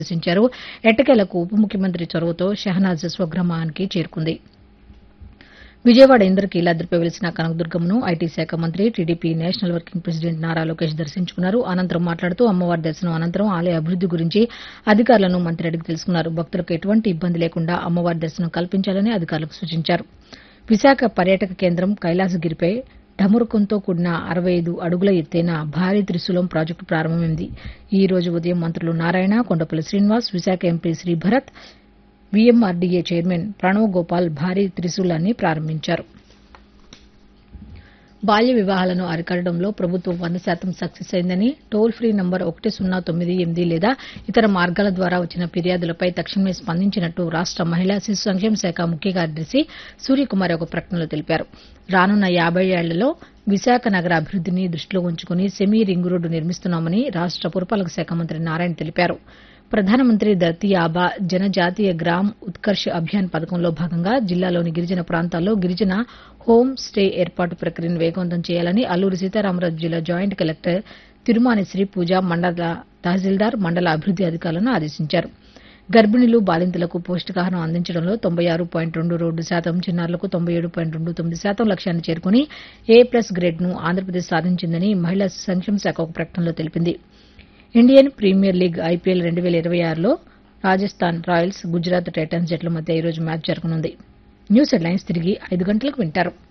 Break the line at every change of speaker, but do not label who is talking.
ఆదేశించారు ఎట్టకేలకు ఉప ముఖ్యమంత్రి చొరవతో షహనాజ్ స్వగ్రామానికి చేరుకుంది విజయవాడ ఇంద్రకీలాద్రిపై వెలిసిన కనకదుర్గమ్మను ఐటీ శాఖ మంత్రి TDP national working president Nara Lokesh దర్శించుకున్నారు అనంతరం మాట్లాడుతూ అమ్మవారి దర్శనం అనంతరం ఆలయ అభివృద్ది గురించి అధికారులను మంత్రి అడిగి తెలుసుకున్నారు భక్తులకు ఎటువంటి ఇబ్బంది లేకుండా అమ్మవారి దర్శనం కల్పించాలని అధికారులకు సూచించారు విశాఖ పర్యాటక కేంద్రం కైలాసగిరిపై ఢమురుకంతో కూడిన అరవై ఐదు అడుగుల ఎత్తైన భారీ త్రిశూలం ప్రాజెక్టు ప్రారంభమైంది ఈ రోజు ఉదయం మంత్రులు Narayana Kondapalli Srinivas Visakha MP Sribharat VMRDA chairman Pranav Gopal భారీ త్రిశూలాన్ని ప్రారంభించారు బాల్య వివాహాలను అరికట్టడంలో ప్రభుత్వం వంద శాతం సక్సెస్ అయిందని టోల్ ఫ్రీ నంబర్ ఒకటి సున్నా తొమ్మిది ఎనిమిది లేదా ఇతర మార్గాల ద్వారా వచ్చిన ఫిర్యాదులపై తక్షణమే స్పందించినట్టు రాష్ట మహిళా శిశు సంక్షేమ శాఖ ముఖ్య కార్యదర్శి సూర్యకుమారి ఒక ప్రకటనలో తెలిపారు రానున్న యాబై ఏళ్లలో విశాఖ నగర అభివృద్దిని దృష్టిలో ఉంచుకుని సెమీ రింగ్ రోడ్డు నిర్మిస్తున్నామని రాష్ట పురపాలక శాఖ మంత్రి నారాయణ తెలిపారు ప్రధానమంత్రి ధర్తీ ఆబా జనజాతీయ గ్రామ్ ఉత్కర్ష్ అభియాన్ పథకంలో భాగంగా జిల్లాలోని గిరిజన ప్రాంతాల్లో గిరిజన హోం స్టే ఏర్పాటు ప్రక్రియను వేగవంతం చేయాలని అల్లూరి సీతారామరాజు జిల్లా జాయింట్ కలెక్టర్ తిరుమాని శ్రీ పూజ మండల తహసీల్దార్ మండల అభివృద్ది అధికారులను ఆదేశించారు గర్భిణులు బాలింతలకు పౌష్టికాహారం అందించడంలో తొంభై ఆరు పాయింట్ రెండు రెండు శాతం చిన్నారులకు తొంభై ఏడు పాయింట్ రెండు తొమ్మిది శాతం లక్ష్యాన్ని చేరుకుని ఏ ప్లస్ గ్రేడ్ను ఆంధ్రప్రదేశ్ సాధించిందని మహిళా సంక్షేమ శాఖ ఒక ప్రకటనలో తెలిపింది ఇండియన్ ప్రీమియర్ లీగ్ ఐపీఎల్ రెండు వేల ఇరవై ఆరులో రాజస్థాన్ రాయల్స్ గుజరాత్ టైటన్స్ జట్ల మధ్య ఈరోజు మ్యాచ్ జరగనుంది న్యూస్ హెడ్లైన్స్ తిరిగి ఐదు గంటలకు వింటారు